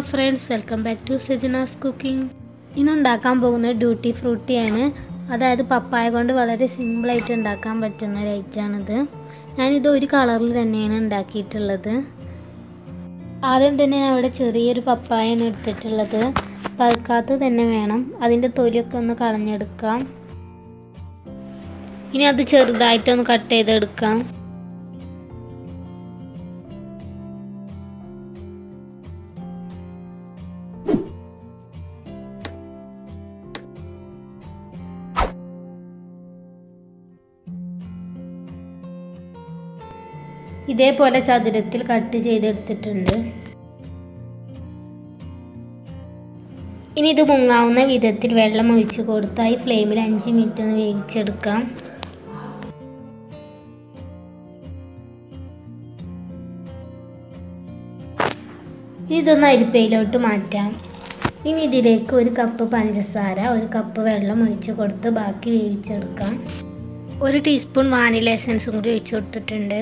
friends welcome back to Sejina's cooking ഇന്ന് ഉണ്ടാക്കാൻ പോകുന്നത് ഡ്യൂട്ടി ഫ്രൂട്ടിയാണ് അതായത് പപ്പായ കൊണ്ട് വളരെ സിമ്പിളായിട്ട് ഉണ്ടാക്കാൻ പറ്റുന്ന ഒരു ഐറ്റമാണിത് ഞാനിത് ഒരു കളറിൽ തന്നെയാണ് ഉണ്ടാക്കിയിട്ടുള്ളത് ആദ്യം തന്നെ ഞാൻ ഇവിടെ ചെറിയൊരു പപ്പായാണ് എടുത്തിട്ടുള്ളത് പഴുക്കാത്തത് തന്നെ വേണം അതിൻ്റെ തൊലിയൊക്കെ ഒന്ന് കളഞ്ഞെടുക്കാം ഇനി അത് ചെറുതായിട്ടൊന്ന് കട്ട് ചെയ്തെടുക്കാം ഇതേപോലെ ചതുരത്തിൽ കട്ട് ചെയ്തെടുത്തിട്ടുണ്ട് ഇനി ഇത് മുങ്ങാവുന്ന വിധത്തിൽ വെള്ളം ഒഴിച്ച് കൊടുത്താൽ ഈ ഫ്ലെയിമിൽ അഞ്ച് മിനിറ്റ് ഒന്ന് വേവിച്ചെടുക്കാം ഇനി ഇതൊന്ന് അരിപ്പയിലോട്ട് മാറ്റാം ഇനി ഇതിലേക്ക് ഒരു കപ്പ് പഞ്ചസാര ഒരു കപ്പ് വെള്ളം ഒഴിച്ച് കൊടുത്ത് ബാക്കി വേവിച്ചെടുക്കാം ഒരു ടീസ്പൂൺ വാനില എസൻസും കൂടി ഒഴിച്ച് കൊടുത്തിട്ടുണ്ട്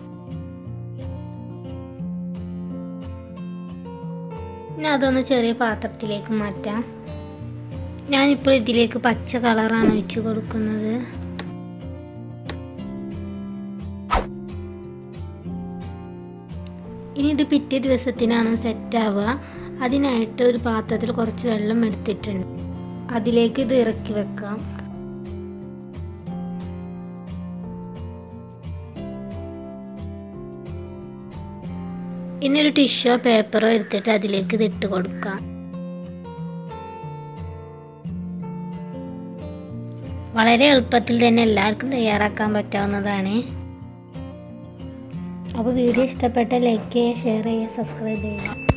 ഇനി അതൊന്ന് ചെറിയ പാത്രത്തിലേക്ക് മാറ്റാം ഞാനിപ്പോൾ ഇതിലേക്ക് പച്ച കളറാണ് ഒഴിച്ച് കൊടുക്കുന്നത് ഇനി ഇത് പിറ്റേ ദിവസത്തിനാണ് സെറ്റ് ആവുക അതിനായിട്ട് ഒരു പാത്രത്തിൽ കുറച്ച് വെള്ളം എടുത്തിട്ടുണ്ട് അതിലേക്ക് ഇത് ഇറക്കി വെക്കാം ഇനി ഒരു ടിഷ്യോ പേപ്പറോ എടുത്തിട്ട് അതിലേക്ക് ഇത് ഇട്ട് കൊടുക്കാം വളരെ എളുപ്പത്തിൽ തന്നെ എല്ലാവർക്കും തയ്യാറാക്കാൻ പറ്റാവുന്നതാണ് അപ്പോൾ വീഡിയോ ഇഷ്ടപ്പെട്ട ലൈക്ക് ചെയ്യുക ഷെയർ ചെയ്യുക സബ്സ്ക്രൈബ് ചെയ്യുക